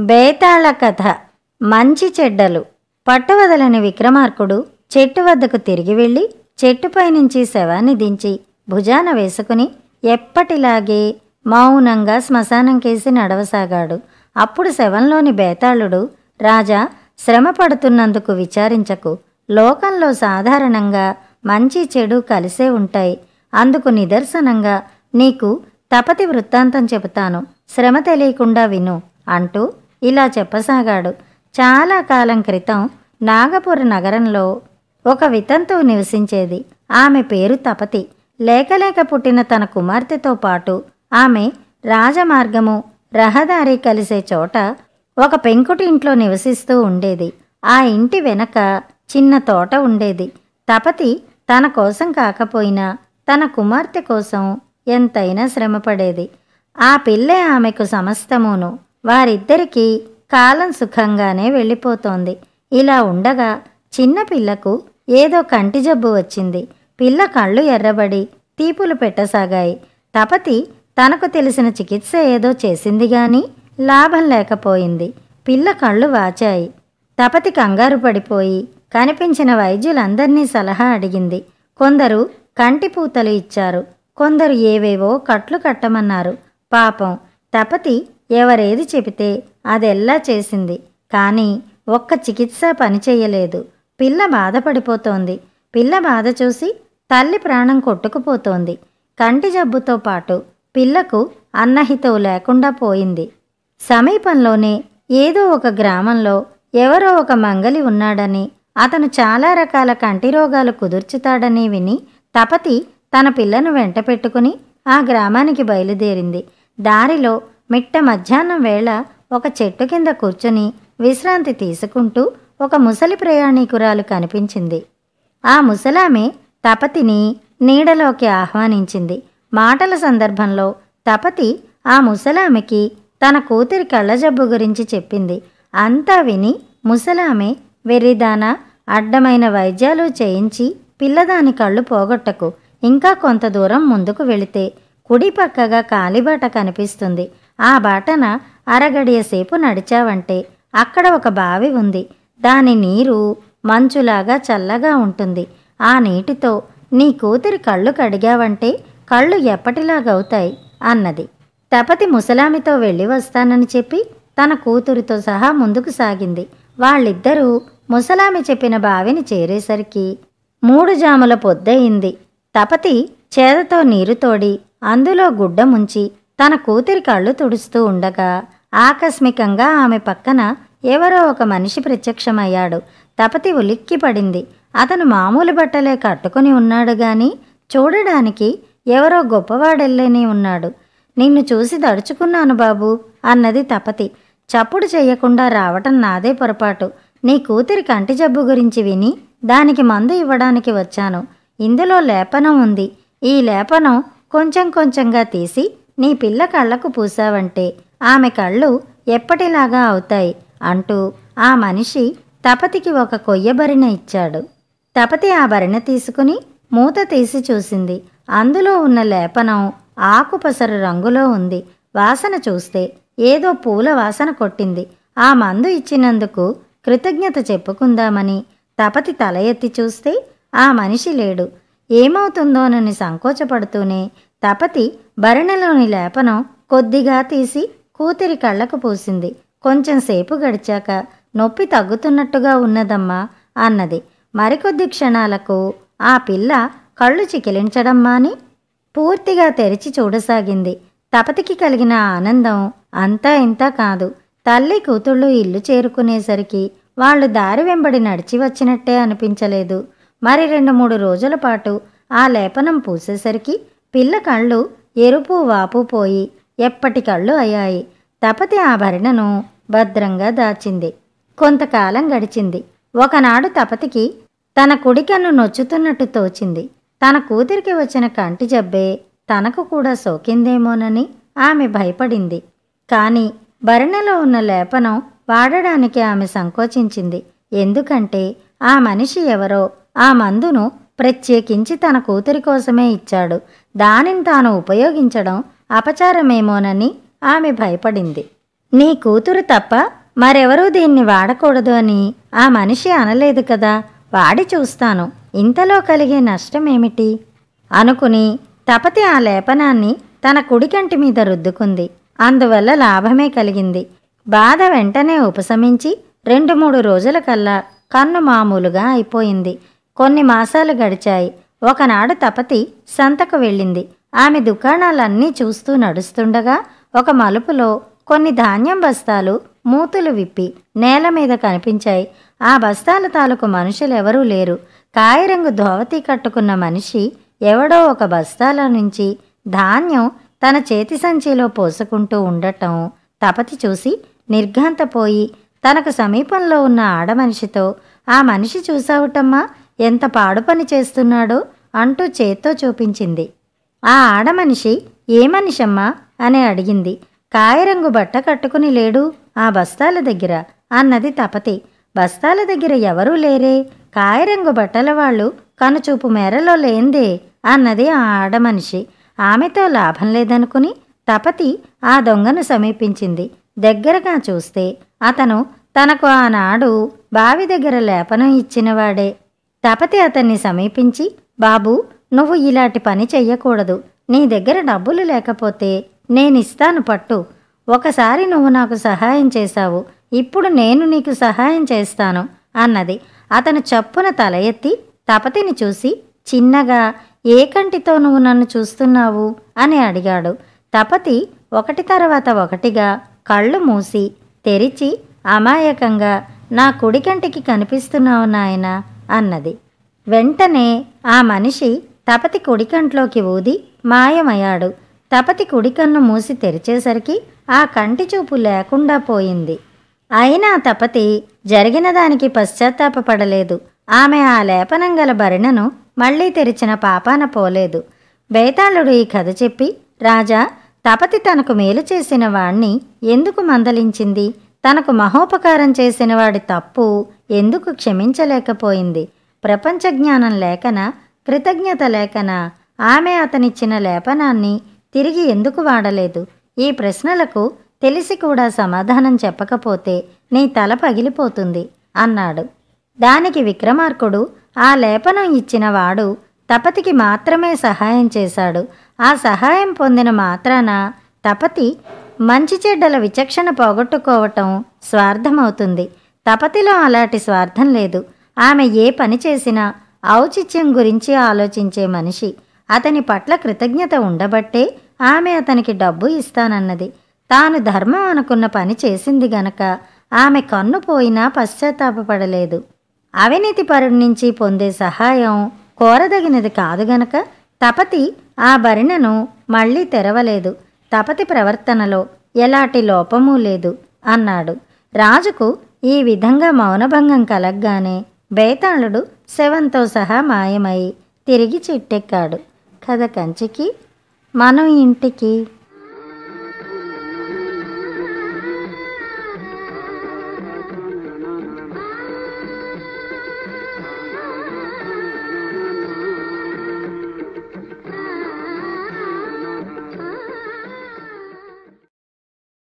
బేతాళ కథ మంచి చెడ్డలు పట్టువదలని విక్రమార్కుడు చెట్టు వద్దకు తిరిగి వెళ్ళి చెట్టుపై నుంచి శవాన్ని దించి భుజాన వేసుకుని ఎప్పటిలాగే మౌనంగా శ్మశానం కేసి నడవసాగాడు అప్పుడు శవంలోని బేతాళుడు రాజా శ్రమ పడుతున్నందుకు విచారించకు లోకంలో సాధారణంగా మంచి చెడు కలిసే ఉంటాయి అందుకు నిదర్శనంగా నీకు తపతి వృత్తాంతం చెబుతాను శ్రమ తెలియకుండా విను అంటూ ఇలా చెప్పసాగాడు చాలా కాలం క్రితం నాగపుర నగరంలో ఒక వితంతువు నివసించేది ఆమె పేరు తపతి లేకలేక పుట్టిన తన కుమార్తెతో పాటు ఆమె రాజమార్గము రహదారి కలిసే చోట ఒక పెంకుటి ఇంట్లో నివసిస్తూ ఉండేది ఆ ఇంటి వెనక చిన్న తోట ఉండేది తపతి తన కోసం కాకపోయినా తన కుమార్తె కోసం ఎంతైనా శ్రమపడేది ఆ పిల్లే ఆమెకు సమస్తమును వారిద్దరికీ కాలం సుఖంగానే వెళ్ళిపోతోంది ఇలా ఉండగా చిన్న పిల్లకు ఏదో కంటి జబ్బు వచ్చింది పిల్ల కళ్ళు ఎర్రబడి తీపులు పెట్టసాగాయి తపతి తనకు తెలిసిన చికిత్స ఏదో చేసింది గాని లాభం లేకపోయింది పిల్ల కళ్ళు వాచాయి తపతి కంగారు పడిపోయి కనిపించిన వైద్యులందర్నీ సలహా అడిగింది కొందరు కంటి పూతలు ఇచ్చారు కొందరు ఏవేవో కట్లు కట్టమన్నారు పాపం తపతి ఎవరేది చెబితే అదెల్లా చేసింది కానీ ఒక్క చికిత్స పనిచేయలేదు పిల్ల బాధపడిపోతోంది పిల్ల బాధ చూసి తల్లి ప్రాణం కొట్టుకుపోతోంది కంటి జబ్బుతో పాటు పిల్లకు అన్నహితవు లేకుండా పోయింది సమీపంలోనే ఏదో ఒక గ్రామంలో ఎవరో ఒక మంగలి ఉన్నాడని అతను చాలా రకాల కంటి రోగాలు కుదుర్చుతాడని విని తపతి తన పిల్లను వెంట పెట్టుకుని ఆ గ్రామానికి బయలుదేరింది దారిలో మిట్ట మధ్యాహ్నం వేళ ఒక చెట్టు కింద కూర్చుని విశ్రాంతి తీసుకుంటూ ఒక ముసలి ప్రయాణికురాలు కనిపించింది ఆ ముసలామె తపతిని నీడలోకి ఆహ్వానించింది మాటల సందర్భంలో తపతి ఆ ముసలామెకి తన కూతురి కళ్ళజబ్బు గురించి చెప్పింది అంతా విని ముసలామె వెర్రిదానా అడ్డమైన వైద్యాలు చేయించి పిల్లదాని కళ్ళు పోగొట్టకు ఇంకా కొంత దూరం ముందుకు వెళితే కుడి పక్కగా కాలిబాట కనిపిస్తుంది ఆ బాటన అరగడియ సేపు నడిచావంటే అక్కడ ఒక బావి ఉంది దాని నీరు మంచులాగా చల్లగా ఉంటుంది ఆ నీటితో నీ కూతురి కళ్ళు కడిగావంటే కళ్ళు ఎప్పటిలాగవుతాయి అన్నది తపతి ముసలామితో వెళ్ళి వస్తానని చెప్పి తన కూతురితో సహా ముందుకు సాగింది వాళ్ళిద్దరూ ముసలామి చెప్పిన బావిని చేరేసరికి మూడు జాముల పొద్దయింది తపతి చేదతో నీరు తోడి అందులో గుడ్డ ముంచి తన కూతురి కళ్ళు తుడుస్తూ ఉండగా ఆకస్మికంగా ఆమె పక్కన ఎవరో ఒక మనిషి ప్రత్యక్షమయ్యాడు తపతి ఉలిక్కి పడింది అతను మామూలు బట్టలే కట్టుకుని ఉన్నాడు గాని చూడడానికి ఎవరో గొప్పవాడెల్లేని ఉన్నాడు నిన్ను చూసి దడుచుకున్నాను బాబు అన్నది తపతి చప్పుడు చెయ్యకుండా రావటం నాదే పొరపాటు నీ కూతురి కంటి జబ్బు గురించి విని దానికి మందు ఇవ్వడానికి వచ్చాను ఇందులో లేపనం ఉంది ఈ లేపనం కొంచెం కొంచెంగా తీసి నీ పిల్ల కళ్ళకు పూసావంటే ఆమె కళ్ళు ఎప్పటిలాగా అవుతాయి అంటూ ఆ మనిషి తపతికి ఒక కొయ్య భరిణ ఇచ్చాడు తపతి ఆ భరిణ తీసుకుని మూత తీసి చూసింది అందులో ఉన్న లేపనం ఆకుపసరు రంగులో ఉంది వాసన చూస్తే ఏదో పూల వాసన కొట్టింది ఆ మందు ఇచ్చినందుకు కృతజ్ఞత చెప్పుకుందామని తపతి తల ఎత్తి చూస్తే ఆ మనిషి లేడు ఏమవుతుందోనని సంకోచపడుతూనే తపతి భరణలోని లేపనం కొద్దిగా తీసి కూతురి కళ్ళకు పూసింది కొంచెం సేపు గడిచాక నొప్పి తగ్గుతున్నట్టుగా ఉన్నదమ్మా అన్నది మరికొద్ది క్షణాలకు ఆ పిల్ల కళ్ళు చికిలించడం మాని పూర్తిగా తెరిచి చూడసాగింది తపతికి కలిగిన ఆనందం అంతా ఇంత కాదు తల్లి కూతుళ్ళు ఇల్లు చేరుకునేసరికి వాళ్ళు దారి వెంబడి నడిచి వచ్చినట్టే అనిపించలేదు మరి రెండు మూడు రోజుల పాటు ఆ లేపనం పూసేసరికి పిల్ల కళ్ళు ఎరుపు వాపు పోయి ఎప్పటి కళ్ళు అయ్యాయి తపతి ఆ భరణను భద్రంగా దాచింది కొంతకాలం గడిచింది ఒకనాడు తపతికి తన కుడికన్ను నొచ్చుతున్నట్టు తోచింది తన కూతురికి వచ్చిన కంటి జబ్బే తనకు కూడా సోకిందేమోనని ఆమె భయపడింది కానీ భరణలో ఉన్న లేపనం వాడడానికి ఆమె సంకోచించింది ఎందుకంటే ఆ మనిషి ఎవరో ఆ మందును ప్రత్యేకించి తన కూతురి కోసమే ఇచ్చాడు దానిని తాను ఉపయోగించడం అపచారమేమోనని ఆమె భయపడింది నీ కూతురు తప్ప మరెవరూ దీన్ని వాడకూడదు అని ఆ మనిషి అనలేదు కదా వాడి చూస్తాను ఇంతలో కలిగే నష్టమేమిటి అనుకుని తపతి ఆ లేపనాన్ని తన కుడికంటి మీద రుద్దుకుంది అందువల్ల లాభమే కలిగింది బాధ వెంటనే ఉపశమించి రెండు మూడు రోజుల కల్లా కన్ను మామూలుగా అయిపోయింది కొన్ని మాసాలు గడిచాయి ఒకనాడు తపతి సంతకు వెళ్ళింది ఆమె దుకాణాలన్నీ చూస్తూ నడుస్తుండగా ఒక మలుపులో కొన్ని ధాన్యం బస్తాలు మూతులు విప్పి నేల మీద కనిపించాయి ఆ బస్తాల తాలూకు మనుషులెవరూ లేరు కాయరంగు ధోవతి కట్టుకున్న మనిషి ఎవడో ఒక బస్తాల నుంచి ధాన్యం తన చేతి సంచిలో పోసుకుంటూ ఉండటం తపతి చూసి నిర్ఘాంతపోయి తనకు సమీపంలో ఉన్న ఆడమనిషితో ఆ మనిషి చూసావుటమ్మా ఎంత పాడు పని చేస్తున్నాడో అంటూ చేత్తో చూపించింది ఆ ఆడమనిషి ఏ మనిషమ్మా అని అడిగింది కాయరంగు బట్ట కట్టుకుని లేడు ఆ బస్తాల దగ్గర అన్నది తపతి బస్తాల దగ్గర ఎవరూ లేరే కాయరంగు బట్టల వాళ్ళు కనుచూపు మేరలో లేందే అన్నది ఆ ఆడమనిషి ఆమెతో లాభం లేదనుకుని తపతి ఆ దొంగను సమీపించింది దగ్గరగా చూస్తే అతను తనకు ఆనాడు బావి దగ్గర లేపనం ఇచ్చినవాడే తపతి అతన్ని సమీపించి బాబు నువ్వు ఇలాంటి పని చెయ్యకూడదు నీ దగ్గర డబ్బులు లేకపోతే నేనిస్తాను పట్టు ఒకసారి నువ్వు నాకు సహాయం చేశావు ఇప్పుడు నేను నీకు సహాయం చేస్తాను అన్నది అతను చప్పున తల ఎత్తి తపతిని చూసి చిన్నగా ఏ కంటితో నువ్వు నన్ను చూస్తున్నావు అని అడిగాడు తపతి ఒకటి తర్వాత ఒకటిగా కళ్ళు మూసి తెరిచి అమాయకంగా నా కుడి కంటికి కనిపిస్తున్నావు నాయనా అన్నది వెంటనే ఆ మనిషి తపతి కుడికంట్లోకి ఊది మాయమయ్యాడు తపతి కుడికన్ను మూసి తెరిచేసరికి ఆ కంటి చూపు లేకుండా పోయింది అయినా తపతి జరిగిన దానికి పశ్చాత్తాపపడలేదు ఆమె ఆ లేపనం గల భరిణను మళ్ళీ తెరిచిన పాపాన పోలేదు బేతాళుడు ఈ కథ చెప్పి రాజా తపతి తనకు మేలు చేసిన వాణ్ణి ఎందుకు మందలించింది తనకు మహోపకారం చేసిన వాడి తప్పు ఎందుకు క్షమించలేకపోయింది ప్రపంచ జ్ఞానం లేకన కృతజ్ఞత లేకన ఆమె అతనిచ్చిన లేపనాన్ని తిరిగి ఎందుకు వాడలేదు ఈ ప్రశ్నలకు తెలిసి కూడా సమాధానం చెప్పకపోతే నీ తల పగిలిపోతుంది అన్నాడు దానికి విక్రమార్కుడు ఆ లేపనం ఇచ్చిన వాడు తపతికి మాత్రమే సహాయం చేశాడు ఆ సహాయం పొందిన మాత్రాన తపతి మంచి చెడ్డల విచక్షణ పోగొట్టుకోవటం స్వార్థమవుతుంది తపతిలో అలాంటి స్వార్థం లేదు ఆమె ఏ పని చేసినా ఔచిత్యం గురించి ఆలోచించే మనిషి అతని పట్ల కృతజ్ఞత ఉండబట్టే ఆమె అతనికి డబ్బు ఇస్తానన్నది తాను ధర్మం అనుకున్న పని చేసింది గనక ఆమె కన్ను పోయినా పశ్చాత్తాపపడలేదు అవినీతి పరుడి నుంచి పొందే సహాయం కోరదగినది కాదు గనక తపతి ఆ భరిణను మళ్ళీ తెరవలేదు తపతి ప్రవర్తనలో ఎలాంటి లోపమూ లేదు అన్నాడు రాజుకు ఈ విధంగా మౌనభంగం కలగ్గానే బేతాళుడు శవంతో సహా మాయమై తిరిగి చిట్టెక్కాడు కథ కంచికి మనం ఇంటికి